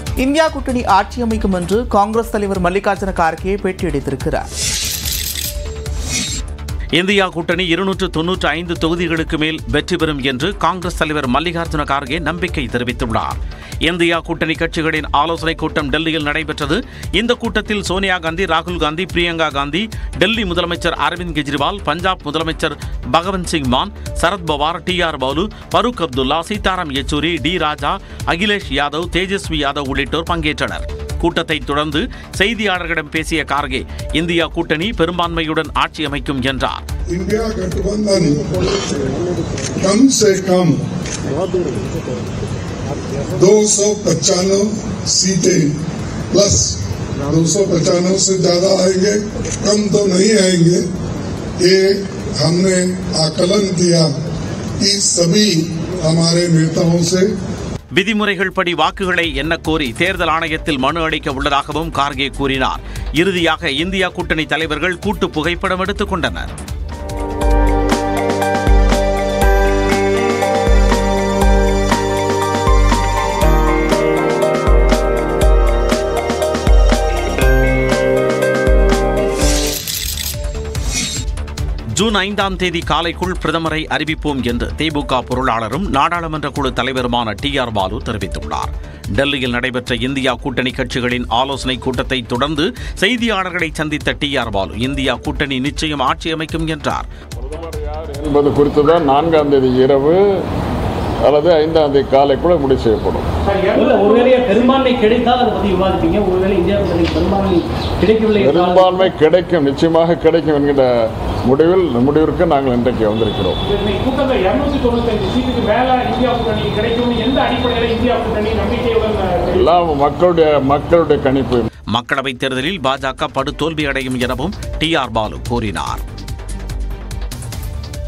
India கூட்டணி ஆட்சி அமைக்கும் என்று காங்கிரஸ் தலைவர் மல்லிகார்ஜுன கார்கே பேட்டியளித்திருக்கிறார் இந்தியா கூட்டணி இருநூற்று தொன்னூற்று ஐந்து தொகுதிகளுக்கு மேல் வெற்றி பெறும் என்று காங்கிரஸ் தலைவர் மல்லிகார்ஜுன கார்கே நம்பிக்கை தெரிவித்துள்ளார் இந்தியா கூட்டணி கட்சிகளின் ஆலோசனைக் கூட்டம் டெல்லியில் நடைபெற்றது இந்த கூட்டத்தில் சோனியா காந்தி ராகுல் காந்தி பிரியங்கா காந்தி டெல்லி முதலமைச்சர் அரவிந்த் கெஜ்ரிவால் பஞ்சாப் முதலமைச்சர் Bhagwant Singh Mann Sharad Pawar T R Baalu Farooq Abdullah Sitaram Yechury D Raja Akhilesh Yadav Tejashwi Yadav உள்ளிட்டோர் பங்கேற்றனர் கூட்டத்தை தொடர்ந்து செய்தியாளர்களிடம் பேசிய கார்கே இந்தியா கூட்டணி பெரும்பான்மையுடன் ஆட்சி அமைக்கும் என்றார் इंडिया गठबंधन कम से कम दो सौ पचानवे सीटें प्लस दो सौ पचानवे से ज्यादा आएंगे कम तो नहीं आएंगे ये हमने आकलन किया कि सभी हमारे नेताओं से விதிமுறைகள் படி வாக்குகளை எண்ணக் கோரி தேர்தல் ஆணையத்தில் மனு அளிக்க உள்ளதாகவும் கார்கே கூறினார் இறுதியாக இந்தியா கூட்டணி தலைவர்கள் கூட்டு புகைப்படம் எடுத்துக் கொண்டனர் ஜூன் ஐந்தாம் தேதி காலைக்குள் பிரதமரை அறிவிப்போம் என்று திமுக பொருளாளரும் நாடாளுமன்ற குழு தலைவருமான டி ஆர் பாலு தெரிவித்துள்ளார் டெல்லியில் நடைபெற்ற இந்தியா கூட்டணி கட்சிகளின் ஆலோசனை கூட்டத்தை தொடர்ந்து செய்தியாளர்களை சந்தித்த டி ஆர் பாலு இந்தியா கூட்டணி நிச்சயம் ஆட்சி அமைக்கும் என்றார் பிரதமர் யார் என்பது குறித்து தான் நான்காம் தேதி இரவு அல்லது ஐந்தாம் தேதி காலைக்குள்ள முடிவு செய்யப்படும் இல்ல, ஒருவேளை பெரும்பான்மை கிடைத்தால் அதை பத்தி விவாதிப்பீங்க ஒருவேளை இந்தியா கூட்டணிக்கு பெரும்பான்மை கிடைக்கவில்லை என்றால் பெரும்பான்மை கிடைக்கும் நிச்சயமாக கிடைக்கும் என்கிற முடிவில் முடிவிற்கு நாங்கள் இன்றைக்கு வந்திருக்கிறோம் இன்னைக்கு கூட்டத்தில் இருநூத்தி தொண்ணூத்தஞ்சு சீட்டுக்கு மேல இந்தியா கூட்டணி கிடைக்கும் எந்த அடிப்படையில் இந்தியா கூட்டணி நம்பிக்கையுடன் அஹ், எல்லாம் மக்களுடைய மக்களுடைய கணிப்பு மக்களவைத் தேர்தலில் பாஜக படுதோல்வி அடையும் எனவும் டி ஆர் பாலு கூறினார்